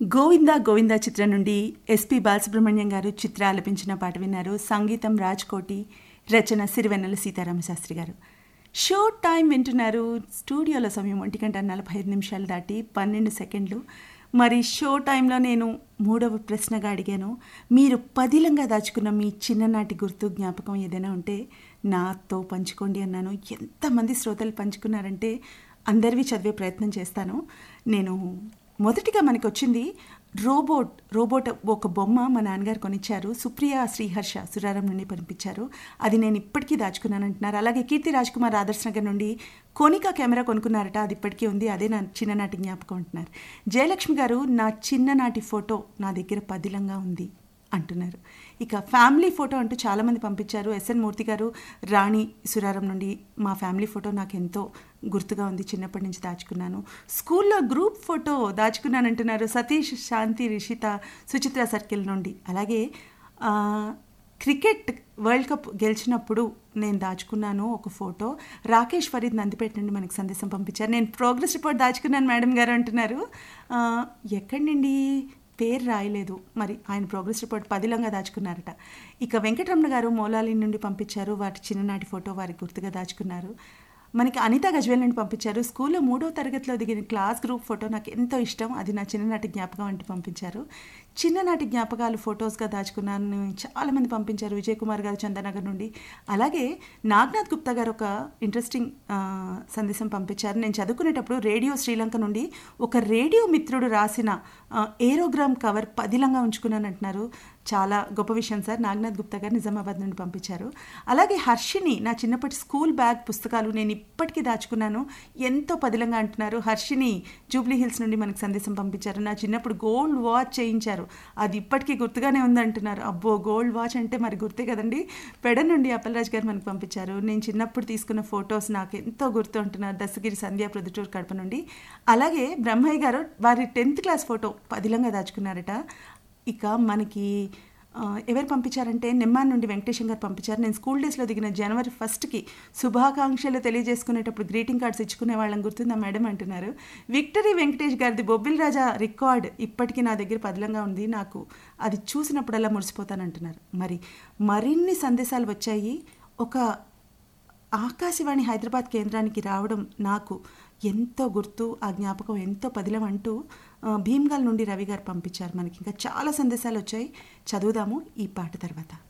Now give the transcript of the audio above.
గోవింద గోవింద చిత్రం నుండి ఎస్పి బాలసుబ్రహ్మణ్యం గారు చిత్ర ఆలపించిన పాట విన్నారు సంగీతం రాజ్కోటి రచన సిరివెన్నెల సీతారామ శాస్త్రి గారు షో టైం వింటున్నారు స్టూడియోలో సమయం ఒంటి గంట నలభై ఐదు నిమిషాలు దాటి పన్నెండు సెకండ్లు మరి షో టైంలో నేను మూడవ ప్రశ్నగా అడిగాను మీరు పదిలంగా దాచుకున్న మీ చిన్ననాటి గుర్తు జ్ఞాపకం ఏదైనా ఉంటే నాతో పంచుకోండి అన్నాను ఎంతమంది శ్రోతలు పంచుకున్నారంటే అందరివి చదివే ప్రయత్నం చేస్తాను నేను మొదటిగా మనకి వచ్చింది రోబోట్ రోబోట్ ఒక బొమ్మ మా నాన్నగారు కొనిచ్చారు సుప్రియ శ్రీహర్ష సురారం నుండి పంపించారు అది నేను ఇప్పటికీ దాచుకున్నాను అంటున్నారు అలాగే కీర్తి రాజ్ కుమార్ ఆదర్శ్ నగర్ నుండి కోనికా కెమెరా కొనుక్కున్నారట అది ఇప్పటికీ ఉంది అదే నా చిన్ననాటి జ్ఞాపకం అంటున్నారు జయలక్ష్మి గారు నా చిన్ననాటి ఫోటో నా దగ్గర పదిలంగా ఉంది అంటున్నారు ఇక ఫ్యామిలీ ఫోటో అంటూ చాలామంది పంపించారు ఎస్ఎన్ మూర్తి గారు రాణి సురారం నుండి మా ఫ్యామిలీ ఫోటో నాకు ఎంతో గుర్తుగా ఉంది చిన్నప్పటి నుంచి దాచుకున్నాను స్కూల్లో గ్రూప్ ఫోటో దాచుకున్నాను అంటున్నారు సతీష్ శాంతి రిషిత సుచిత్ర సర్కిల్ నుండి అలాగే ఆ, క్రికెట్ వరల్డ్ కప్ గెలిచినప్పుడు నేను దాచుకున్నాను ఒక ఫోటో రాకేష్ ఫరీద్ నందిపేట నుండి మనకి సందేశం పంపించారు నేను ప్రోగ్రెస్ రిపోర్ట్ దాచుకున్నాను మేడం గారు అంటున్నారు ఆ, ఎక్కడి నుండి పేరు రాయలేదు మరి ఆయన ప్రోగ్రెస్ రిపోర్ట్ పదిలంగా దాచుకున్నారట ఇక వెంకటరమణ గారు మౌలాలి నుండి పంపించారు వాటి చిన్ననాటి ఫోటో వారికి గుర్తుగా దాచుకున్నారు మనకి అనిత గజ్వేల్ నుండి పంపించారు స్కూల్లో మూడో తరగతిలో దిగిన క్లాస్ గ్రూప్ ఫోటో నాకు ఎంతో ఇష్టం అది నా చిన్ననాటి జ్ఞాపకం అంటూ పంపించారు చిన్ననాటి జ్ఞాపకాలు ఫొటోస్గా దాచుకున్నాను చాలామంది పంపించారు విజయ్ కుమార్ గారు చందనగర్ నుండి అలాగే నాగ్నాథ్ గుప్తా గారు ఒక ఇంట్రెస్టింగ్ ఆ, సందేశం పంపించారు నేను చదువుకునేటప్పుడు రేడియో శ్రీలంక నుండి ఒక రేడియో మిత్రుడు రాసిన ఆ, ఏరోగ్రామ్ కవర్ పదిలంగా ఉంచుకున్నాను అంటున్నారు చాలా గొప్ప విషయం సార్ నాగనాథ్ గుప్తా గారు నిజామాబాద్ నుండి పంపించారు అలాగే హర్షిని నా చిన్నప్పటి స్కూల్ బ్యాగ్ పుస్తకాలు నేను ఇప్పటికీ దాచుకున్నాను ఎంతో పదిలంగా అంటున్నారు హర్షిని జూబ్లీ హిల్స్ నుండి మనకు సందేశం పంపించారు నా చిన్నప్పుడు గోల్డ్ వాచ్ చేయించారు అది ఇప్పటికీ గుర్తుగానే ఉంది అంటున్నారు అబ్బో గోల్డ్ వాచ్ అంటే మరి గుర్తే కదండి పెడ నుండి అప్పలరాజ్ గారు మనకు పంపించారు నేను చిన్నప్పుడు తీసుకున్న ఫొటోస్ నాకు ఎంతో గుర్తు అంటున్నారు దశగిరి సంధ్యా ప్రొద్దుటూరు కడప నుండి అలాగే బ్రహ్మయ్య గారు వారి టెన్త్ క్లాస్ ఫోటో పదిలంగా దాచుకున్నారట ఇక మనకి ఆ, ఎవరు పంపించారంటే నెమ్మాన్ నుండి వెంకటేశం గారు పంపించారు నేను స్కూల్ డేస్లో దిగిన జనవరి ఫస్ట్కి శుభాకాంక్షలు తెలియజేసుకునేటప్పుడు గ్రీటింగ్ కార్డ్స్ ఇచ్చుకునే వాళ్ళని గుర్తుందా మేడం అంటున్నారు విక్టరీ వెంకటేష్ గారిది బొబ్బిల్ రాజా రికార్డ్ ఇప్పటికీ నా దగ్గర పదిలంగా ఉంది నాకు అది చూసినప్పుడల్లా మురిసిపోతానంటున్నారు మరి మరిన్ని సందేశాలు వచ్చాయి ఒక ఆకాశవాణి హైదరాబాద్ కేంద్రానికి రావడం నాకు ఎంతో గుర్తు ఆ జ్ఞాపకం ఎంతో పదిలం అంటూ ఆ, భీమ్గల్ నుండి రవి గారు పంపించారు మనకి ఇంకా చాలా సందేశాలు వచ్చాయి చదువుదాము ఈ పాట తర్వాత